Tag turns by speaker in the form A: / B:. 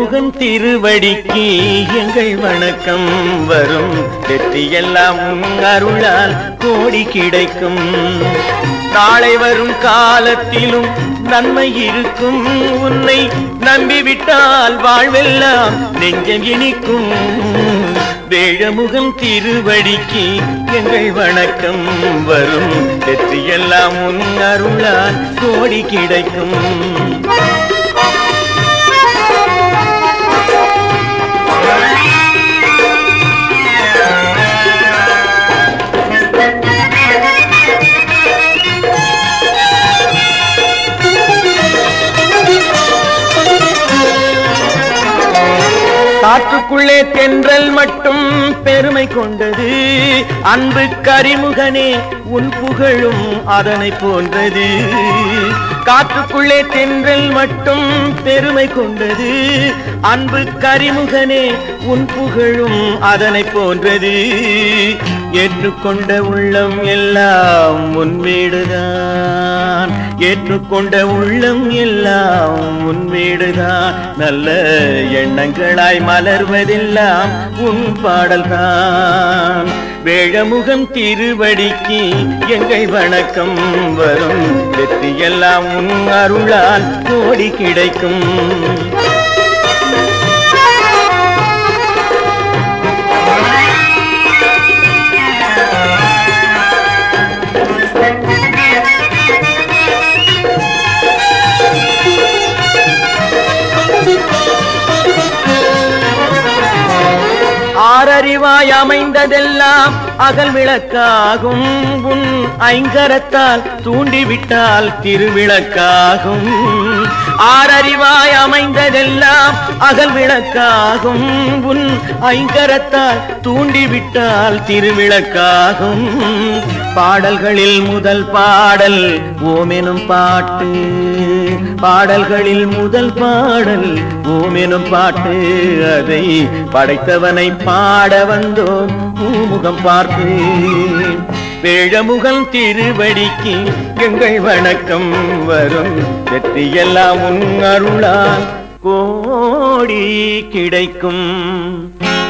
A: வேழமுகன் திருவடிக்கு எங்கள் வணக்கம் வரும் வெற்றியெல்லாம் உன் அருளால் கோடி கிடைக்கும் நாளை வரும் காலத்திலும் நன்மை இருக்கும் உன்னை நம்பிவிட்டால் வாழ்வெல்லாம் நெஞ்சம் இனிக்கும் வேழமுகம் திருவடிக்கு எங்கள் வணக்கம் வரும் வெற்றியெல்லாம் உன் அருளால் கோடி கிடைக்கும் காற்றுக்குள்ளே தென்றல் மட்டும் பெருமை கொண்டது அன்பு கரிமுகனே உன் புகழும் அதனை போன்றது காற்றுக்குள்ளே தென்றல் மட்டும் பெருமை கொண்டது அன்பு கரிமுகனே உன் புகழும் அதனை போன்றது ஏற்றுக்கொண்ட உள்ளம் எல்லாம் உன்மேடுதான் ஏற்றுக்கொண்ட உள்ளம் எல்லாம் உன்மேடுதான் நல்ல எண்ணங்களாய் மலர்வதெல்லாம் உன் பாடல்தான் வேழமுகம் திருவடிக்கு எங்கள் வணக்கம் வரும் வெற்றியெல்லாம் உன் அருளால் கோடி கிடைக்கும் ஆறறிவாய் அமைந்ததெல்லாம் அகல் விளக்காகும் உன் ஐங்கரத்தால் தூண்டிவிட்டால் திருவிளக்காகும் ஆறறிவாய் அமைந்ததெல்லாம் அகல் விளக்காகும் உன் ஐங்கரத்தால் தூண்டிவிட்டால் திருவிளக்காகும் பாடல்களில் முதல் பாடல் ஓமெனும் பாட்டு பாடல்களில் முதல் பாடல் ஓமெனும் பாட்டு அதை படைத்தவனை பாட வந்தோம் பூமுகம் பார்த்து வேழமுகன் திருவடிக்கு எங்கள் வணக்கம் வரும் வெற்றியெல்லாம் உன் அருளால் கோடி கிடைக்கும்